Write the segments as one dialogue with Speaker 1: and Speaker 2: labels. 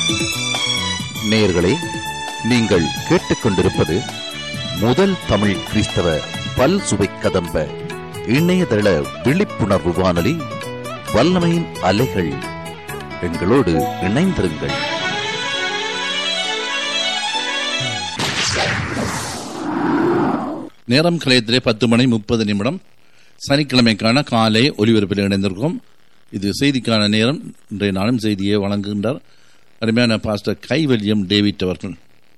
Speaker 1: நேயர்களே நீங்கள் கேட்டுக்கொண்டிருப்பது முதல் தமிழ் கிறிஸ்தவ பல் சுவை கதம்ப இணையதள விழிப்புணர்வு வானொலி வல்லமையின் அலைகள் எங்களோடு இணைந்திருங்கள்
Speaker 2: நேரம் கலையத்திலே பத்து மணி முப்பது நிமிடம் சனிக்கிழமைக்கான காலை ஒலிபரப்பில் இணைந்திருக்கோம் இது செய்திக்கான நேரம் இன்றைய நாளும் செய்தியை வழங்குகின்றார் அருமையான பாஸ்டர் கைவல்யம் டேவிட் அவர்கள்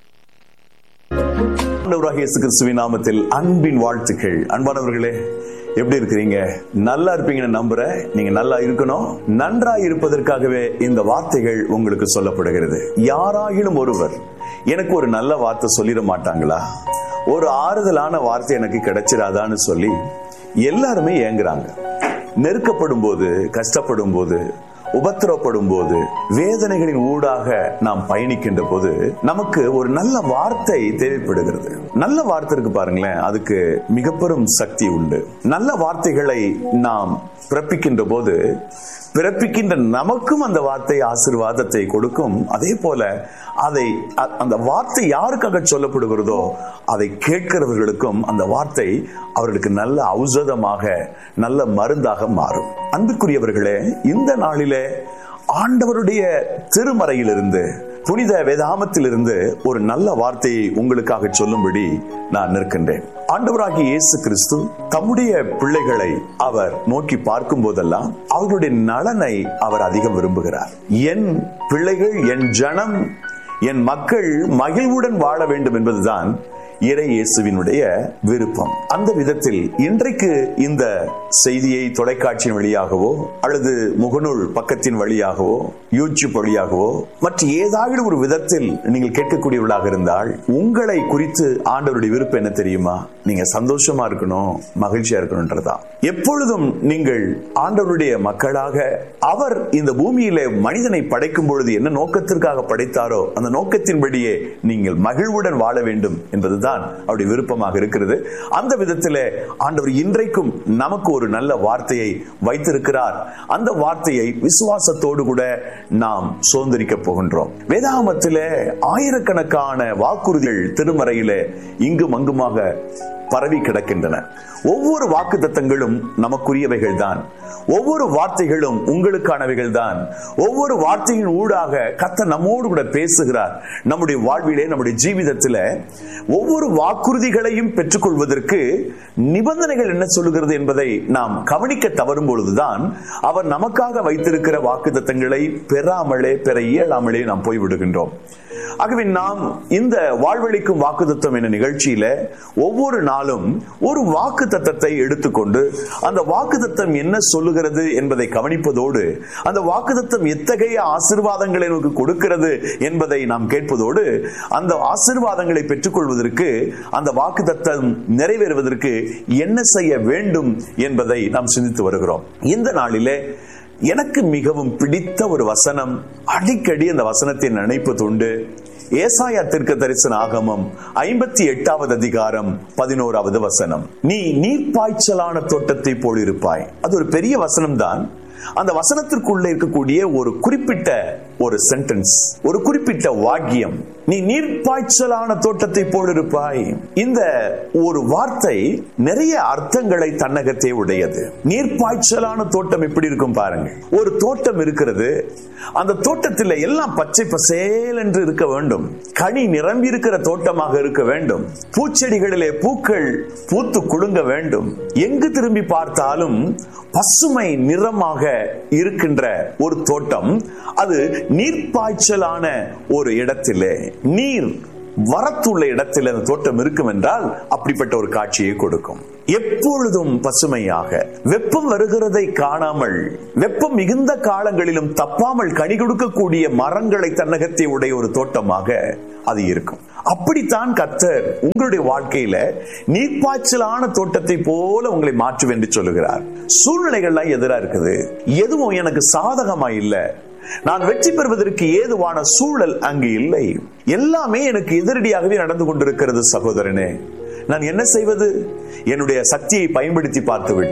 Speaker 3: ஆண்டவராக இயேசு கிறிஸ்துவின் நாமத்தில் அன்பின் வாழ்த்துக்கள் அன்பானவர்களே எப்படி இருக்கிறீங்க நல்லா இருப்பீங்கன்னு நம்புறேன் நீங்க நல்லா இருக்கணும் நன்றா இருப்பதற்காகவே இந்த வார்த்தைகள் உங்களுக்கு சொல்லப்படுகிறது யாராகிலும் ஒருவர் எனக்கு ஒரு நல்ல வார்த்தை சொல்லிட மாட்டாங்களா ஒரு ஆறுதலான வார்த்தை எனக்கு கிடைச்சிராதான்னு சொல்லி எல்லாருமே ஏங்குறாங்க நெருக்கப்படும் போது கஷ்டப்படும் போது உபத்திரப்படும் போது வேதனைகளின் ஊடாக நாம் பயணிக்கின்ற போது நமக்கு ஒரு நல்ல வார்த்தை தேவைப்படுகிறது நல்ல வார்த்தை இருக்கு பாருங்களேன் அதுக்கு மிக பெரும் சக்தி உண்டு நல்ல வார்த்தைகளை நாம் பிறப்பிக்கின்ற போது பிறப்பிக்கின்ற நமக்கும் அந்த வார்த்தை ஆசிர்வாதத்தை கொடுக்கும் அதே போல அதை அ- அந்த வார்த்தை யாருக்காக சொல்லப்படுகிறதோ அதை கேட்கிறவர்களுக்கும் அந்த வார்த்தை அவர்களுக்கு நல்ல ஔஷதமாக நல்ல மருந்தாக மாறும் அன்புக்குரியவர்களே இந்த நாளிலே ஆண்டவருடைய திருமறையிலிருந்து புனித வேதாமத்திலிருந்து ஒரு நல்ல வார்த்தையை உங்களுக்காக சொல்லும்படி நான் நிற்கின்றேன் ஆண்டவராகிய இயேசு கிறிஸ்து தம்முடைய பிள்ளைகளை அவர் நோக்கி பார்க்கும் போதெல்லாம் அவர்களுடைய நலனை அவர் அதிகம் விரும்புகிறார் என் பிள்ளைகள் என் ஜனம் என் மக்கள் மகிழ்வுடன் வாழ வேண்டும் என்பதுதான் இறை இயேசுவினுடைய விருப்பம் அந்த விதத்தில் இன்றைக்கு இந்த செய்தியை தொலைக்காட்சியின் வழியாகவோ அல்லது முகநூல் பக்கத்தின் வழியாகவோ யூடியூப் வழியாகவோ மற்ற ஏதாவது ஒரு விதத்தில் நீங்கள் கேட்கக்கூடியவர்களாக இருந்தால் உங்களை குறித்து ஆண்டவருடைய விருப்பம் என்ன தெரியுமா நீங்க சந்தோஷமா இருக்கணும் மகிழ்ச்சியா இருக்கணும்ன்றதா எப்பொழுதும் நீங்கள் ஆண்டவருடைய மக்களாக அவர் இந்த பூமியிலே மனிதனை படைக்கும் பொழுது என்ன நோக்கத்திற்காக படைத்தாரோ அந்த நோக்கத்தின்படியே நீங்கள் மகிழ்வுடன் வாழ வேண்டும் என்பதுதான் அவருடைய விருப்பமாக இருக்கிறது அந்த விதத்திலே ஆண்டவர் இன்றைக்கும் நமக்கு ஒரு நல்ல வார்த்தையை வைத்திருக்கிறார் அந்த வார்த்தையை விசுவாசத்தோடு கூட நாம் சுதந்திரிக்க போகின்றோம் வேதாகமத்திலே ஆயிரக்கணக்கான வாக்குறுதிகள் திருமறையிலே இங்கும் அங்குமாக பரவி கிடக்கின்றன ஒவ்வொரு வாக்கு தத்தங்களும் நமக்குரியவைகள் தான் ஒவ்வொரு வார்த்தைகளும் உங்களுக்கானவைகள் தான் ஒவ்வொரு வார்த்தையின் ஊடாக கத்த நம்மோடு கூட பேசுகிறார் நம்முடைய வாழ்விலே நம்முடைய ஜீவிதத்தில ஒவ்வொரு வாக்குறுதிகளையும் பெற்றுக்கொள்வதற்கு நிபந்தனைகள் என்ன சொல்லுகிறது என்பதை நாம் கவனிக்க தவறும் பொழுதுதான் அவர் நமக்காக வைத்திருக்கிற வாக்கு தத்தங்களை பெறாமலே பெற இயலாமலே நாம் போய்விடுகின்றோம் ஆகவே நாம் இந்த வாழ்வழிக்கும் வாக்குத்தத்தம் என்ற நிகழ்ச்சியில ஒவ்வொரு நாளும் ஒரு வாக்கு தத்தத்தை எடுத்துக்கொண்டு அந்த வாக்குத்தத்தம் என்ன சொல்லுகிறது என்பதை கவனிப்பதோடு அந்த வாக்குத்தத்தம் எத்தகைய ஆசிர்வாதங்களை நமக்கு கொடுக்கிறது என்பதை நாம் கேட்பதோடு அந்த ஆசிர்வாதங்களை பெற்றுக்கொள்வதற்கு அந்த வாக்குத்தத்தம் நிறைவேறுவதற்கு என்ன செய்ய வேண்டும் என்பதை நாம் சிந்தித்து வருகிறோம் இந்த நாளிலே எனக்கு மிகவும் பிடித்த ஒரு வசனம் அடிக்கடி அந்த வசனத்தை நினைப்பதுண்டு ஏசாயா தீர்க்க தரிசன ஆகமம் ஐம்பத்தி எட்டாவது அதிகாரம் பதினோராவது வசனம் நீ நீர்ப்பாய்ச்சலான தோட்டத்தை போல் இருப்பாய் அது ஒரு பெரிய வசனம் தான் அந்த வசனத்திற்குள்ள இருக்கக்கூடிய ஒரு குறிப்பிட்ட ஒரு சென்டென்ஸ் ஒரு குறிப்பிட்ட வாக்கியம் நீ நீர்ப்பாய்ச்சலான தோட்டத்தை போல் இருப்பாய் இந்த ஒரு வார்த்தை நிறைய அர்த்தங்களை தன்னகத்தே உடையது நீர்ப்பாய்ச்சலான தோட்டம் எப்படி இருக்கும் பாருங்க ஒரு தோட்டம் இருக்கிறது அந்த தோட்டத்தில் எல்லாம் பச்சை பசேல் என்று இருக்க வேண்டும் கனி நிரம்பி இருக்கிற தோட்டமாக இருக்க வேண்டும் பூச்செடிகளிலே பூக்கள் பூத்து குலுங்க வேண்டும் எங்கு திரும்பி பார்த்தாலும் பசுமை நிறமாக இருக்கின்ற ஒரு தோட்டம் அது நீர்ப்பாய்ச்சலான ஒரு இடத்திலே நீர் வரத்துள்ள இடத்தில் அந்த தோட்டம் இருக்கும் என்றால் அப்படிப்பட்ட ஒரு காட்சியை கொடுக்கும் எப்பொழுதும் பசுமையாக வெப்பம் வருகிறதை காணாமல் வெப்பம் மிகுந்த காலங்களிலும் தப்பாமல் கனி கொடுக்கக்கூடிய மரங்களை தன்னகத்தை உடைய ஒரு தோட்டமாக அது இருக்கும் அப்படித்தான் கத்தர் உங்களுடைய வாழ்க்கையில நீர்ப்பாய்ச்சலான தோட்டத்தை போல உங்களை மாற்றுவேன் என்று சொல்லுகிறார் சூழ்நிலைகள்லாம் எதிரா இருக்குது எதுவும் எனக்கு சாதகமா இல்ல நான் வெற்றி பெறுவதற்கு ஏதுவான சூழல் அங்கு இல்லை எல்லாமே எனக்கு எதிரடியாகவே நடந்து கொண்டிருக்கிறது சகோதரனே நான் என்ன செய்வது என்னுடைய சக்தியை பயன்படுத்தி பார்த்து விட்டேன்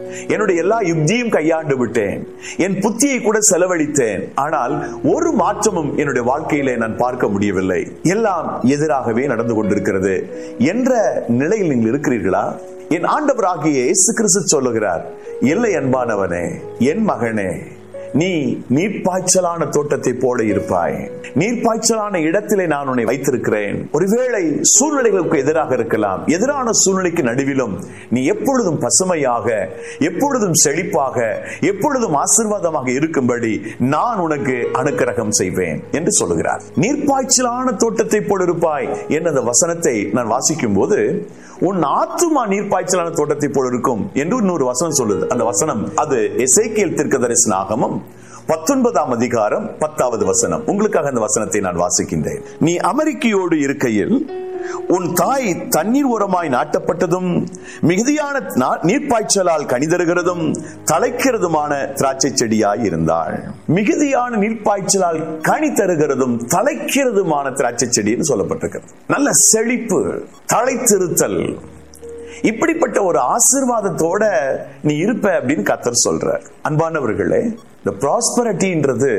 Speaker 3: என்னுடைய எல்லா யுக்தியும் கையாண்டு விட்டேன் என் புத்தியை கூட செலவழித்தேன் ஆனால் ஒரு மாற்றமும் என்னுடைய வாழ்க்கையிலே நான் பார்க்க முடியவில்லை எல்லாம் எதிராகவே நடந்து கொண்டிருக்கிறது என்ற நிலையில் நீங்கள் இருக்கிறீர்களா என் ஆண்டவராகிய இயேசு கிறிஸ்து சொல்லுகிறார் இல்லை அன்பானவனே என் மகனே நீ நீர்ப்பாய்ச்சலான தோட்டத்தை போல இருப்பாய் நீர்ப்பாய்ச்சலான இடத்திலே நான் உன்னை வைத்திருக்கிறேன் ஒருவேளை சூழ்நிலைகளுக்கு எதிராக இருக்கலாம் எதிரான சூழ்நிலைக்கு நடுவிலும் நீ எப்பொழுதும் பசுமையாக எப்பொழுதும் செழிப்பாக எப்பொழுதும் ஆசிர்வாதமாக இருக்கும்படி நான் உனக்கு அனுக்கிரகம் செய்வேன் என்று சொல்லுகிறார் நீர்ப்பாய்ச்சலான தோட்டத்தை போல இருப்பாய் என்ற அந்த வசனத்தை நான் வாசிக்கும் போது உன் ஆத்துமா நீர்ப்பாய்ச்சலான தோட்டத்தை போல இருக்கும் என்று இன்னொரு வசனம் சொல்லுது அந்த வசனம் அது எசேக்கியல் தீர்க்கதரிசனாகமும் பத்தொன்பதாம் அதிகாரம் பத்தாவது வசனம் உங்களுக்காக அந்த வசனத்தை நான் வாசிக்கின்றேன் நீ அமெரிக்கையோடு இருக்கையில் உன் தாய் தண்ணீர் உரமாய் நாட்டப்பட்டதும் மிகுதியான நா- நீர்ப்பாய்ச்சலால் கனிதருகிறதும் தலைக்கிறதுமான திராட்சை செடியாய் இருந்தாள் மிகுதியான நீர்ப்பாய்ச்சலால் கனி தருகிறதும் தலைக்கிறதுமான திராட்சை செடின்னு சொல்லப்பட்டிருக்கிறது நல்ல செழிப்பு தலைத்திருத்தல் இப்படிப்பட்ட ஒரு ஆசிர்வாதத்தோட நீ இருப்ப அப்படின்னு கத்தர் சொல்ற அன்பானவர்களே இந்த ப்ராஸ்பரிட்டின்றது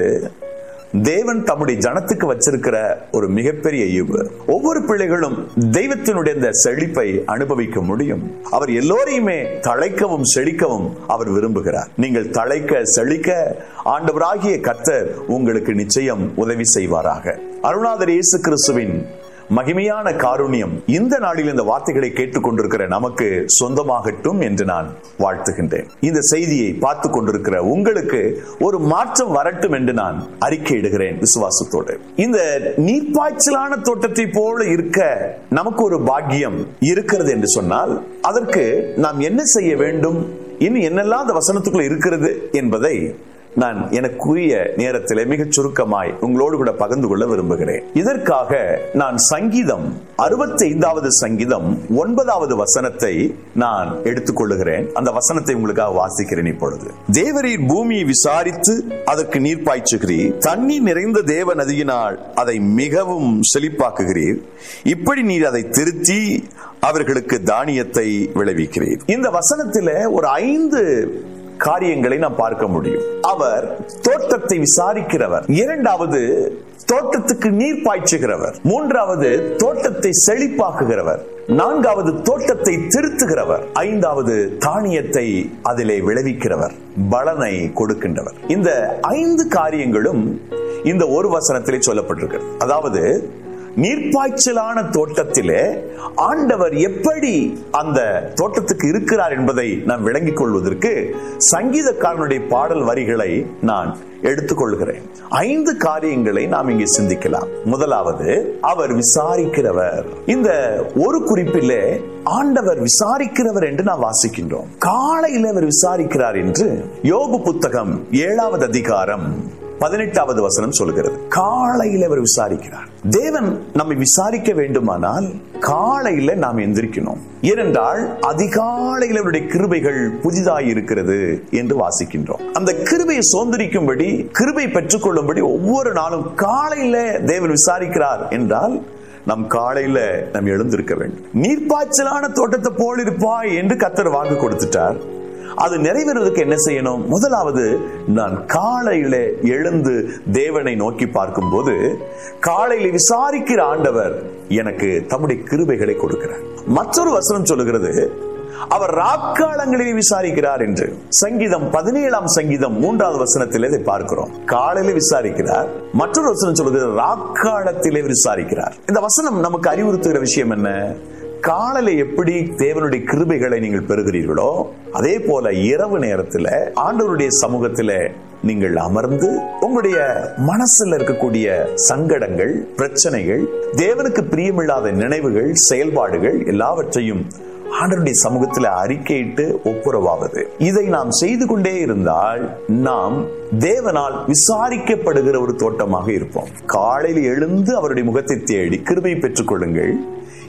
Speaker 3: தேவன் தம்முடைய ஜனத்துக்கு வச்சிருக்கிற ஒரு மிகப்பெரிய ஈவு ஒவ்வொரு பிள்ளைகளும் தெய்வத்தினுடைய இந்த செழிப்பை அனுபவிக்க முடியும் அவர் எல்லோரையுமே தழைக்கவும் செழிக்கவும் அவர் விரும்புகிறார் நீங்கள் தழைக்க செழிக்க ஆண்டவராகிய கர்த்தர் உங்களுக்கு நிச்சயம் உதவி செய்வாராக அருணாதர் இயேசு கிறிஸ்துவின் மகிமையான காருண்யம் இந்த நாளில் இந்த வார்த்தைகளை கேட்டுக்கொண்டிருக்கிற நமக்கு சொந்தமாகட்டும் என்று நான் வாழ்த்துகின்றேன் இந்த செய்தியை பார்த்து கொண்டிருக்கிற உங்களுக்கு ஒரு மாற்றம் வரட்டும் என்று நான் அறிக்கையிடுகிறேன் விசுவாசத்தோடு இந்த நீர்ப்பாய்ச்சலான தோட்டத்தை போல இருக்க நமக்கு ஒரு பாக்கியம் இருக்கிறது என்று சொன்னால் அதற்கு நாம் என்ன செய்ய வேண்டும் இன்னும் என்னெல்லாம் அந்த வசனத்துக்குள்ள இருக்கிறது என்பதை நான் எனக்குரிய நேரத்தில் மிகச் சுருக்கமாய் உங்களோடு கூட பகிர்ந்து கொள்ள விரும்புகிறேன் இதற்காக நான் சங்கீதம் அறுபத்தி ஐந்தாவது சங்கீதம் ஒன்பதாவது வசனத்தை நான் எடுத்துக்கொள்ளுகிறேன் அந்த வசனத்தை உங்களுக்காக வாசிக்கிறேன் இப்பொழுது தேவரீர் பூமியை விசாரித்து அதற்கு நீர் பாய்ச்சுகிறீர் தண்ணீர் நிறைந்த தேவ நதியினால் அதை மிகவும் செழிப்பாக்குகிறீர் இப்படி நீர் அதை திருத்தி அவர்களுக்கு தானியத்தை விளைவிக்கிறீர் இந்த வசனத்தில ஒரு ஐந்து காரியங்களை நாம் பார்க்க முடியும் அவர் தோட்டத்தை விசாரிக்கிறவர் இரண்டாவது தோட்டத்துக்கு நீர் பாய்ச்சுகிறவர் மூன்றாவது தோட்டத்தை செழிப்பாக்குகிறவர் நான்காவது தோட்டத்தை திருத்துகிறவர் ஐந்தாவது தானியத்தை அதிலே விளைவிக்கிறவர் பலனை கொடுக்கின்றவர் இந்த ஐந்து காரியங்களும் இந்த ஒரு வசனத்திலே சொல்லப்பட்டிருக்கிறது அதாவது நீர்ப்பாய்ச்சலான தோட்டத்திலே ஆண்டவர் எப்படி அந்த தோட்டத்துக்கு இருக்கிறார் என்பதை நாம் விளங்கிக் கொள்வதற்கு சங்கீதக்காரனுடைய பாடல் வரிகளை நான் எடுத்துக்கொள்கிறேன் ஐந்து காரியங்களை நாம் இங்கே சிந்திக்கலாம் முதலாவது அவர் விசாரிக்கிறவர் இந்த ஒரு குறிப்பிலே ஆண்டவர் விசாரிக்கிறவர் என்று நாம் வாசிக்கின்றோம் காலையில் அவர் விசாரிக்கிறார் என்று யோபு புத்தகம் ஏழாவது அதிகாரம் பதினெட்டாவது வசனம் சொல்கிறது காலையில் அவர் விசாரிக்கிறார் தேவன் நம்மை விசாரிக்க வேண்டுமானால் காலையில நாம் எந்திரிக்கணும் ஏனென்றால் அதிகாலையில் அவருடைய கிருபைகள் புதிதாய் இருக்கிறது என்று வாசிக்கின்றோம் அந்த கிருபையை சோந்தரிக்கும்படி கிருபை பெற்றுக்கொள்ளும்படி ஒவ்வொரு நாளும் காலையில தேவன் விசாரிக்கிறார் என்றால் நம் காலையில நாம் எழுந்திருக்க வேண்டும் நீர்ப்பாய்ச்சலான தோட்டத்தை போல் இருப்பாய் என்று கத்தர் வாக்கு கொடுத்துட்டார் அது நிறைவேறுவதற்கு என்ன செய்யணும் முதலாவது நான் காலையில எழுந்து தேவனை நோக்கி பார்க்கும் போது காலையில விசாரிக்கிற ஆண்டவர் எனக்கு தம்முடைய கிருபைகளை கொடுக்கிறார் மற்றொரு வசனம் சொல்லுகிறது அவர் ராக்காலங்களிலே விசாரிக்கிறார் என்று சங்கீதம் பதினேழாம் சங்கீதம் மூன்றாவது வசனத்தில் இதை பார்க்கிறோம் காலையில விசாரிக்கிறார் மற்றொரு வசனம் சொல்லுகிறது ராக்காலத்திலே விசாரிக்கிறார் இந்த வசனம் நமக்கு அறிவுறுத்துகிற விஷயம் என்ன காலையில எப்படி தேவனுடைய கிருபைகளை நீங்கள் பெறுகிறீர்களோ அதே போல இரவு நேரத்துல ஆண்டவருடைய சமூகத்துல நீங்கள் அமர்ந்து உங்களுடைய மனசுல இருக்கக்கூடிய சங்கடங்கள் பிரச்சனைகள் தேவனுக்கு பிரியமில்லாத நினைவுகள் செயல்பாடுகள் எல்லாவற்றையும் ஆண்டருடைய சமூகத்தில் அறிக்கையிட்டு ஒப்புரவாவது இதை நாம் செய்து கொண்டே இருந்தால் நாம் தேவனால் விசாரிக்கப்படுகிற ஒரு தோட்டமாக இருப்போம் காலையில் எழுந்து அவருடைய முகத்தை தேடி கிருபை பெற்றுக் கொள்ளுங்கள்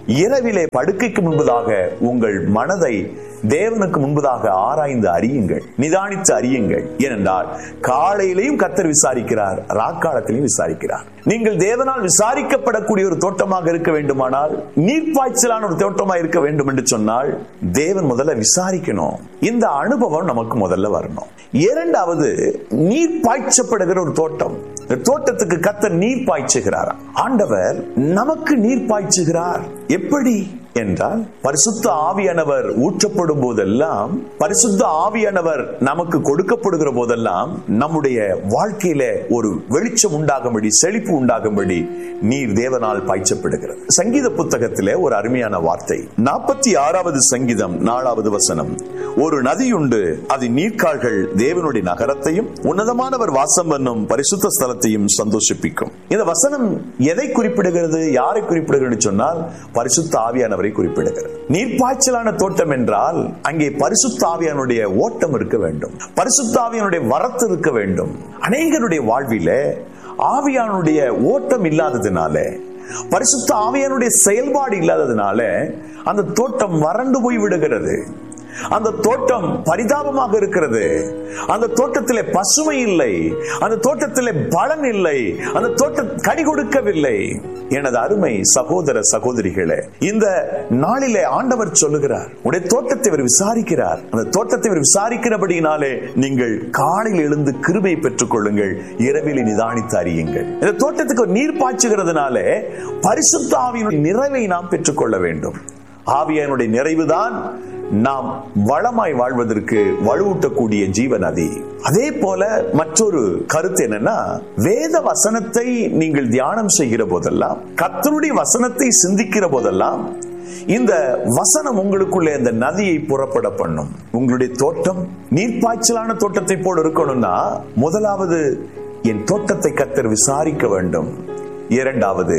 Speaker 3: இரவிலே படுக்கைக்கு முன்பதாக உங்கள் மனதை தேவனுக்கு முன்பதாக ஆராய்ந்து அறியுங்கள் நிதானித்து அறியுங்கள் ஏனென்றால் காலையிலையும் கத்தர் விசாரிக்கிறார் ராக்காலத்திலையும் விசாரிக்கிறார் நீங்கள் தேவனால் விசாரிக்கப்படக்கூடிய ஒரு தோட்டமாக இருக்க வேண்டுமானால் நீர்ப்பாய்ச்சலான ஒரு தோட்டமா இருக்க வேண்டும் என்று சொன்னால் தேவன் முதல்ல விசாரிக்கணும் இந்த அனுபவம் நமக்கு முதல்ல வரணும் இரண்டாவது நீர் பாய்ச்சப்படுகிற ஒரு தோட்டம் இந்த தோட்டத்துக்கு கத்தர் நீர் பாய்ச்சுகிறார் ஆண்டவர் நமக்கு நீர் பாய்ச்சுகிறார் எப்படி என்றால் பரிசுத்த ஆவியானவர் ஊற்றப்படும் போதெல்லாம் பரிசுத்த ஆவியானவர் நமக்கு கொடுக்கப்படுகிற போதெல்லாம் நம்முடைய வாழ்க்கையில ஒரு வெளிச்சம் உண்டாகும்படி செழிப்பு உண்டாகும்படி நீர் தேவனால் பாய்ச்சப்படுகிறது சங்கீத புத்தகத்திலே ஒரு அருமையான வார்த்தை நாற்பத்தி ஆறாவது சங்கீதம் நாலாவது வசனம் ஒரு நதியுண்டு அது நீர்க்கால்கள் தேவனுடைய நகரத்தையும் உன்னதமானவர் வாசம் பண்ணும் பரிசுத்த ஸ்தலத்தையும் சந்தோஷிப்பிக்கும் இந்த வசனம் எதை குறிப்பிடுகிறது யாரை குறிப்பிடுகிறது சொன்னால் பரிசுத்த ஆவியானவரை குறிப்பிடுகிறது நீர்ப்பாய்ச்சலான தோட்டம் என்றால் அங்கே பரிசுத்த ஆவியானுடைய ஓட்டம் இருக்க வேண்டும் பரிசுத்த ஆவியானுடைய வரத்து இருக்க வேண்டும் அநேகருடைய வாழ்வில ஆவியானுடைய ஓட்டம் இல்லாததுனால பரிசுத்த ஆவியானுடைய செயல்பாடு இல்லாததுனால அந்த தோட்டம் வறண்டு போய் விடுகிறது அந்த தோட்டம் பரிதாபமாக இருக்கிறது அந்த தோட்டத்திலே பசுமை இல்லை அந்த தோட்டத்திலே பலன் இல்லை அந்த தோட்டம் கனி கொடுக்கவில்லை எனது அருமை சகோதர சகோதரிகளே இந்த நாளிலே ஆண்டவர் சொல்லுகிறார் உடைய தோட்டத்தை இவர் விசாரிக்கிறார் அந்த தோட்டத்தை இவர் விசாரிக்கிறபடியினாலே நீங்கள் காலையில் எழுந்து கிருபை பெற்றுக் கொள்ளுங்கள் இரவில் நிதானித்து அறியுங்கள் இந்த தோட்டத்துக்கு ஒரு நீர் பாய்ச்சுகிறதுனாலே பரிசுத்த ஆவியினுடைய நிறைவை நாம் பெற்றுக்கொள்ள வேண்டும் ஆவியனுடைய நிறைவுதான் நாம் வளமாய் வாழ்வதற்கு வலுவூட்டக்கூடிய ஜீவ நதி அதே போல மற்றொரு கருத்து என்னன்னா வேத வசனத்தை நீங்கள் தியானம் செய்கிற போதெல்லாம் கத்தருடைய வசனத்தை சிந்திக்கிற போதெல்லாம் இந்த வசனம் உங்களுக்குள்ளே அந்த நதியை புறப்பட பண்ணும் உங்களுடைய தோட்டம் நீர்ப்பாய்ச்சலான தோட்டத்தை போல இருக்கணும்னா முதலாவது என் தோட்டத்தை கத்தர் விசாரிக்க வேண்டும் இரண்டாவது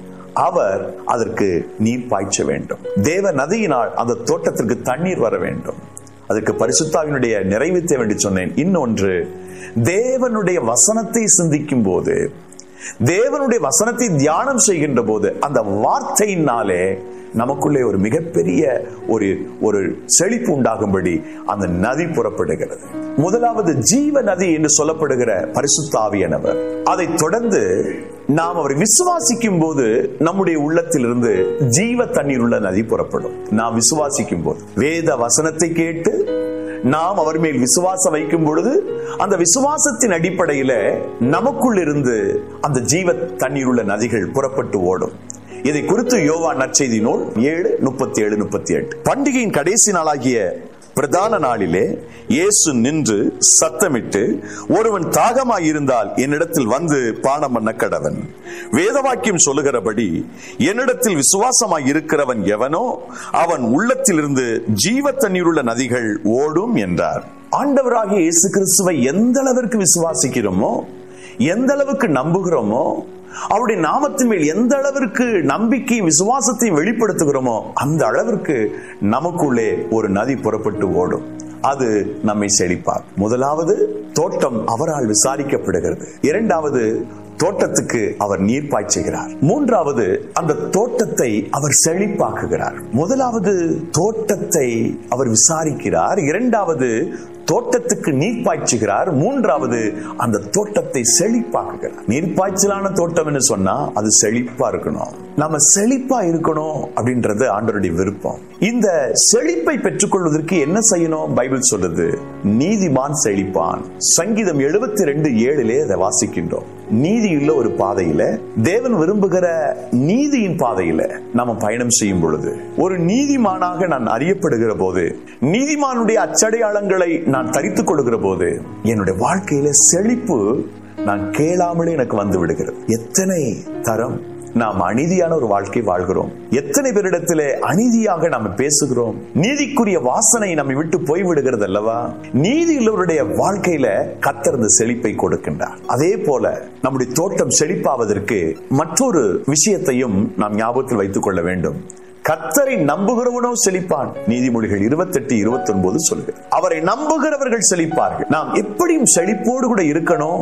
Speaker 3: அவர் அதற்கு நீர் பாய்ச்ச வேண்டும் தேவ நதியினால் அந்த தோட்டத்திற்கு தண்ணீர் வர வேண்டும் அதுக்கு பரிசுத்தாவினுடைய நிறைவேற்ற வேண்டி சொன்னேன் இன்னொன்று தேவனுடைய வசனத்தை சிந்திக்கும் போது தேவனுடைய வசனத்தை தியானம் செய்கின்ற போது அந்த வார்த்தையினாலே நமக்குள்ளே ஒரு மிகப்பெரிய ஒரு ஒரு செழிப்பு உண்டாகும்படி அந்த நதி புறப்படுகிறது முதலாவது ஜீவ நதி என்று சொல்லப்படுகிற பரிசுத்தாவியனவர் அதை தொடர்ந்து நாம் அவரை விசுவாசிக்கும் போது நம்முடைய உள்ளத்திலிருந்து ஜீவ தண்ணீர் உள்ள நதி புறப்படும் நாம் விசுவாசிக்கும் போது வேத வசனத்தை கேட்டு நாம் அவர் மேல் விசுவாசம் வைக்கும் பொழுது அந்த விசுவாசத்தின் அடிப்படையில நமக்குள் இருந்து அந்த ஜீவ தண்ணீர் உள்ள நதிகள் புறப்பட்டு ஓடும் இதை குறித்து யோவா நற்செய்தி நூல் ஏழு முப்பத்தி ஏழு முப்பத்தி எட்டு பண்டிகையின் கடைசி நாளாகிய பிரதான நாளிலே இயேசு நின்று சத்தமிட்டு ஒருவன் தாகமாய் இருந்தால் என்னிடத்தில் வந்து பானம் பண்ண கடவன் வேதவாக்கியம் சொல்லுகிறபடி என்னிடத்தில் விசுவாசமாய் இருக்கிறவன் எவனோ அவன் உள்ளத்திலிருந்து ஜீவ தண்ணீருள்ள நதிகள் ஓடும் என்றார் ஆண்டவராகிய இயேசு கிறிஸ்துவை எந்த அளவிற்கு விசுவாசிக்கிறோமோ எந்த அளவுக்கு நம்புகிறோமோ அவருடைய நாமத்தின் மேல் எந்த அளவிற்கு நம்பிக்கை விசுவாசத்தையும் வெளிப்படுத்துகிறோமோ அந்த அளவிற்கு நமக்குள்ளே ஒரு நதி புறப்பட்டு ஓடும் அது நம்மை செழிப்பார் முதலாவது தோட்டம் அவரால் விசாரிக்கப்படுகிறது இரண்டாவது தோட்டத்துக்கு அவர் நீர் பாய்ச்சுகிறார் மூன்றாவது அந்த தோட்டத்தை அவர் செழிப்பாக்குகிறார் முதலாவது தோட்டத்தை அவர் விசாரிக்கிறார் இரண்டாவது தோட்டத்துக்கு நீர் பாய்ச்சுகிறார் மூன்றாவது அந்த தோட்டத்தை செழிப்பாக்குகிறார் நீர் பாய்ச்சலான தோட்டம் என்று சொன்னா அது செழிப்பா இருக்கணும் நம்ம செழிப்பா இருக்கணும் அப்படின்றது ஆண்டருடைய விருப்பம் இந்த செழிப்பை பெற்றுக்கொள்வதற்கு என்ன செய்யணும் பைபிள் சொல்லுது நீதிமான் செழிப்பான் சங்கீதம் எழுபத்தி ரெண்டு ஏழிலே அதை வாசிக்கின்றோம் நீதியுள்ள ஒரு பாதையில தேவன் விரும்புகிற நீதியின் பாதையில நாம பயணம் செய்யும் பொழுது ஒரு நீதிமானாக நான் அறியப்படுகிற போது நீதிமானுடைய அச்சடையாளங்களை நான் தரித்துக் கொள்கிற போது என்னுடைய வாழ்க்கையில செழிப்பு நான் கேளாமலே எனக்கு வந்து விடுகிறது எத்தனை தரம் நாம் அநீதியான ஒரு வாழ்க்கை வாழ்கிறோம் எத்தனை பேரிடத்திலே அநீதியாக நாம் பேசுகிறோம் நீதிக்குரிய வாசனை நம்மை விட்டு போய்விடுகிறது அல்லவா நீதியுள்ளவருடைய வாழ்க்கையில கத்திருந்த செழிப்பை கொடுக்கின்றார் அதே போல நம்முடைய தோட்டம் செழிப்பாவதற்கு மற்றொரு விஷயத்தையும் நாம் ஞாபகத்தில் வைத்துக் கொள்ள வேண்டும் கத்தரை நம்புகிறவனோ செழிப்பான் நீதிமொழிகள் இருபத்தி எட்டு இருபத்தி ஒன்பது சொல்லுது அவரை நம்புகிறவர்கள் செழிப்பார்கள் நாம் எப்படியும் செழிப்போடு கூட இருக்கணும்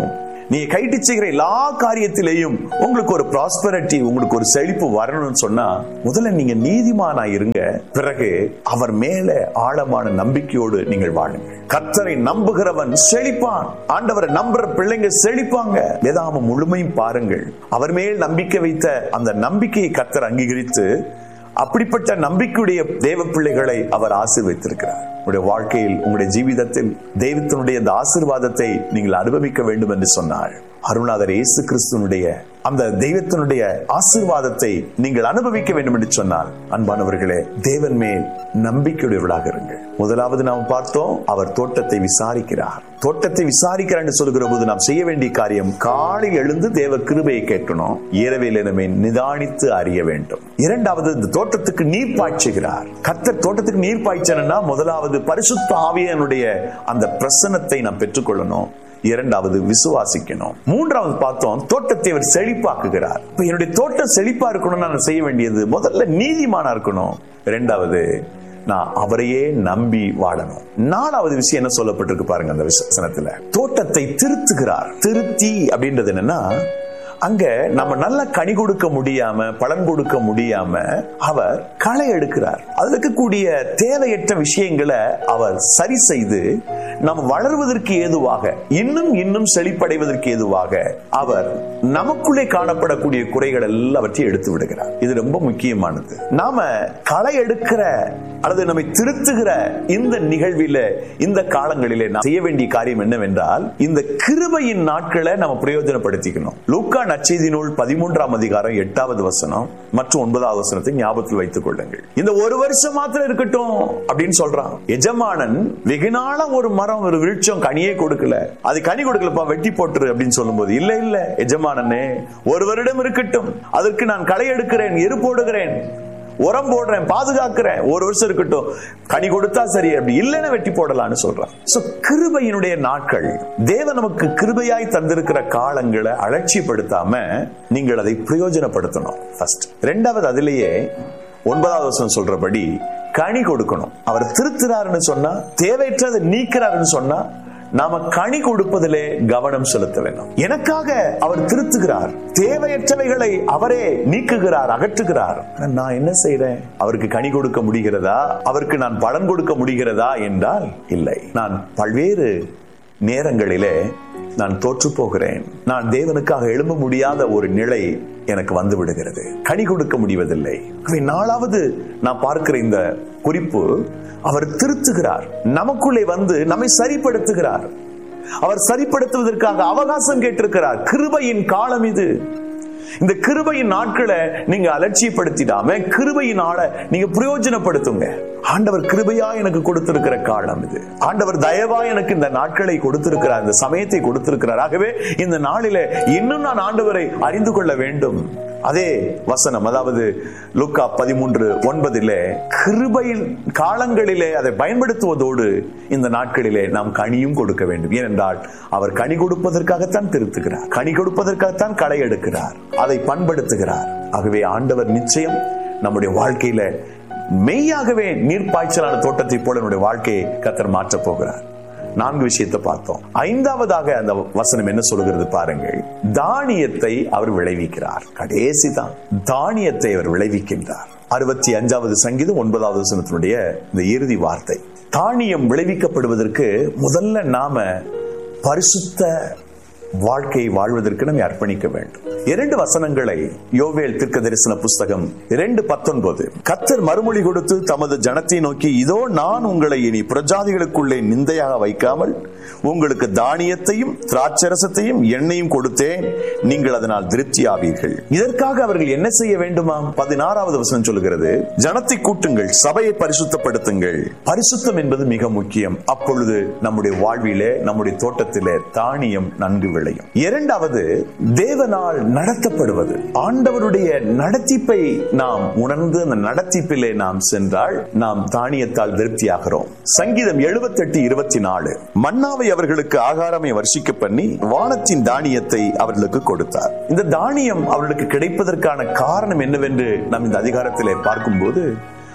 Speaker 3: நீங்க கைட்டு செய்கிற எல்லா காரியத்திலேயும் உங்களுக்கு ஒரு ப்ராஸ்பரிட்டி உங்களுக்கு ஒரு செழிப்பு வரணும்னு சொன்னா முதல்ல நீங்க நீதிமானா இருங்க பிறகு அவர் மேல ஆழமான நம்பிக்கையோடு நீங்கள் வாழுங்க கர்த்தரை நம்புகிறவன் செழிப்பான் ஆண்டவரை நம்புற பிள்ளைங்க செழிப்பாங்க வேதாம முழுமையும் பாருங்கள் அவர் மேல் நம்பிக்கை வைத்த அந்த நம்பிக்கையை கர்த்தர் அங்கீகரித்து அப்படிப்பட்ட நம்பிக்கையுடைய தேவ பிள்ளைகளை அவர் ஆசீர்வைத்திருக்கிறார் உங்களுடைய வாழ்க்கையில் உங்களுடைய ஜீவிதத்தில் தெய்வத்தினுடைய அந்த ஆசீர்வாதத்தை நீங்கள் அனுபவிக்க வேண்டும் என்று சொன்னார் அருணாதர் இயேசு கிறிஸ்துவனுடைய அந்த தெய்வத்தினுடைய ஆசீர்வாதத்தை நீங்கள் அனுபவிக்க வேண்டும் என்று சொன்னால் அன்பானவர்களே தேவன் மேல் நம்பிக்கையுடையவர்களாக இருங்கள் முதலாவது நாம் பார்த்தோம் அவர் தோட்டத்தை விசாரிக்கிறார் தோட்டத்தை விசாரிக்கிறார் என்று சொல்கிற போது நாம் செய்ய வேண்டிய காரியம் காலை எழுந்து தேவ கிருபையை கேட்கணும் இரவில் நம்மை நிதானித்து அறிய வேண்டும் இரண்டாவது இந்த தோட்டத்துக்கு நீர் பாய்ச்சுகிறார் கர்த்தர் தோட்டத்துக்கு நீர் பாய்ச்சனா முதலாவது பரிசுத்த ஆவியனுடைய அந்த பிரசனத்தை நாம் பெற்றுக்கொள்ளணும் இரண்டாவது விசுவாசிக்கணும் மூன்றாவது பார்த்தோம் தோட்டத்தை அவர் செழிப்பாக்குகிறார் இப்ப என்னுடைய தோட்டம் செழிப்பா இருக்கணும்னு நான் செய்ய வேண்டியது முதல்ல நீதிமானா இருக்கணும் இரண்டாவது நான் அவரையே நம்பி வாழணும் நாலாவது விஷயம் என்ன சொல்லப்பட்டிருக்கு பாருங்க அந்த வசனத்துல தோட்டத்தை திருத்துகிறார் திருத்தி அப்படின்றது என்னன்னா அங்க நம்ம நல்ல கனி கொடுக்க முடியாம பலன் கொடுக்க முடியாம அவர் களை எடுக்கிறார் அதுல இருக்கக்கூடிய தேவையற்ற விஷயங்களை அவர் சரி செய்து நம்ம வளர்வதற்கு ஏதுவாக இன்னும் இன்னும் செழிப்படைவதற்கு ஏதுவாக அவர் நமக்குள்ளே காணப்படக்கூடிய குறைகள் எல்லாவற்றையும் எடுத்து விடுகிறார் இது ரொம்ப முக்கியமானது நாம களை எடுக்கிற அல்லது நம்மை திருத்துகிற இந்த நிகழ்வில இந்த காலங்களிலே நாம் செய்ய வேண்டிய காரியம் என்னவென்றால் இந்த கிருபையின் நாட்களை நம்ம பிரயோஜனப்படுத்திக்கணும் லூக்கா நச்செய்தி நூல் பதிமூன்றாம் அதிகாரம் எட்டாவது வசனம் மற்றும் ஒன்பதாவது வசனத்தை ஞாபகத்தில் வைத்துக் கொள்ளுங்கள் இந்த ஒரு வருஷம் மாத்திரம் இருக்கட்டும் அப்படின்னு சொல்றான் எஜமானன் வெகு நாளா ஒரு மரம் ஒரு விருட்சம் கனியே கொடுக்கல அது கனி கொடுக்கலப்பா வெட்டி போட்டுரு அப்படின்னு சொல்லும்போது இல்ல இல்ல எஜமானனே ஒரு வருடம் இருக்கட்டும் அதற்கு நான் களை எடுக்கிறேன் எரு போடுகிறேன் உரம் போடுறேன் பாதுகாக்கிறேன் ஒரு வருஷம் இருக்கட்டும் கனி கொடுத்தா சரி அப்படி இல்லைன்னு வெட்டி போடலாம்னு சொல்றான் சோ கிருபையினுடைய நாட்கள் தேவன் நமக்கு கிருபையாய் தந்திருக்கிற காலங்களை அலட்சியப்படுத்தாம நீங்கள் அதை பிரயோஜனப்படுத்தணும் ஃபர்ஸ்ட் ரெண்டாவது அதிலேயே ஒன்பதாவது வருஷம் சொல்றபடி கனி கொடுக்கணும் அவர் திருத்துறாருன்னு சொன்னா தேவையற்றதை நீக்கிறாருன்னு சொன்னா நாம கனி கொடுப்பதிலே கவனம் செலுத்த வேண்டும் எனக்காக அவர் திருத்துகிறார் தேவையற்றவைகளை அவரே நீக்குகிறார் அகற்றுகிறார் ஆனா நான் என்ன செய்யறேன் அவருக்கு கனி கொடுக்க முடிகிறதா அவருக்கு நான் பலன் கொடுக்க முடிகிறதா என்றால் இல்லை நான் பல்வேறு நேரங்களிலே நான் தோற்று போகிறேன் நான் தேவனுக்காக எழும்ப முடியாத ஒரு நிலை எனக்கு வந்து விடுகிறது கனி கொடுக்க முடிவதில்லை ஆகவே நாலாவது நான் பார்க்கிற இந்த குறிப்பு அவர் திருத்துகிறார் நமக்குள்ளே வந்து நம்மை சரிப்படுத்துகிறார் அவர் சரிப்படுத்துவதற்காக அவகாசம் கேட்டிருக்கிறார் கிருபையின் காலம் இது இந்த கிருபையின் நாட்களை நீங்க அலட்சியப்படுத்திடாம கிருபையின் ஆளை நீங்க பிரயோஜனப்படுத்துங்க ஆண்டவர் கிருபையா எனக்கு கொடுத்திருக்கிற காலம் இது ஆண்டவர் தயவா எனக்கு இந்த நாட்களை கொடுத்திருக்கிறார் இந்த சமயத்தை கொடுத்திருக்கிறார் ஆகவே இந்த நாளில இன்னும் நான் ஆண்டவரை அறிந்து கொள்ள வேண்டும் அதே வசனம் அதாவது லுக்கா பதிமூன்று ஒன்பதிலே கிருபையில் காலங்களிலே அதை பயன்படுத்துவதோடு இந்த நாட்களிலே நாம் கனியும் கொடுக்க வேண்டும் ஏனென்றால் அவர் கனி கொடுப்பதற்காகத்தான் திருத்துகிறார் கனி கொடுப்பதற்காகத்தான் களை எடுக்கிறார் அதை பண்படுத்துகிறார் ஆகவே ஆண்டவர் நிச்சயம் நம்முடைய வாழ்க்கையில மெய்யாகவே நீர்ப்பாய்ச்சலான தோட்டத்தை போல என்னுடைய வாழ்க்கையை கத்தர் மாற்றப் போகிறார் நான்கு விஷயத்தை பார்த்தோம் ஐந்தாவதாக அந்த வசனம் என்ன சொல்கிறது பாருங்கள் தானியத்தை அவர் விளைவிக்கிறார் கடைசி தான் தானியத்தை அவர் விளைவிக்கின்றார் அறுபத்தி அஞ்சாவது சங்கீதம் ஒன்பதாவது வசனத்தினுடைய இந்த இறுதி வார்த்தை தானியம் விளைவிக்கப்படுவதற்கு முதல்ல நாம பரிசுத்த வாழ்க்கையை வாழ்வதற்கு நம்மை அர்ப்பணிக்க வேண்டும் இரண்டு வசனங்களை யோவேல் தீர்க்க தரிசன புஸ்தகம் இரண்டு பத்தொன்பது கத்தர் மறுமொழி கொடுத்து தமது ஜனத்தை நோக்கி இதோ நான் உங்களை இனி புரஜாதிகளுக்குள்ளே நிந்தையாக வைக்காமல் உங்களுக்கு தானியத்தையும் திராட்சரசத்தையும் எண்ணெயும் கொடுத்தேன் நீங்கள் அதனால் திருப்தி ஆவீர்கள் இதற்காக அவர்கள் என்ன செய்ய வேண்டுமாம் பதினாறாவது வசனம் சொல்லுகிறது ஜனத்தை கூட்டுங்கள் சபையை பரிசுத்தப்படுத்துங்கள் பரிசுத்தம் என்பது மிக முக்கியம் அப்பொழுது நம்முடைய வாழ்விலே நம்முடைய தோட்டத்திலே தானியம் நன்கு விளையும் இரண்டாவது தேவனால் நடத்தப்படுவது ஆண்டவருடைய நடத்திப்பை நாம் உணர்ந்து அந்த நடத்திப்பிலே நாம் சென்றால் நாம் தானியத்தால் திருப்தியாகிறோம் சங்கீதம் எழுபத்தி எட்டு இருபத்தி நாலு மன்னாவை அவர்களுக்கு ஆகாரமை வர்ஷிக்க பண்ணி வானத்தின் தானியத்தை அவர்களுக்கு கொடுத்தார் இந்த தானியம் அவர்களுக்கு கிடைப்பதற்கான காரணம் என்னவென்று நாம் இந்த அதிகாரத்திலே பார்க்கும்போது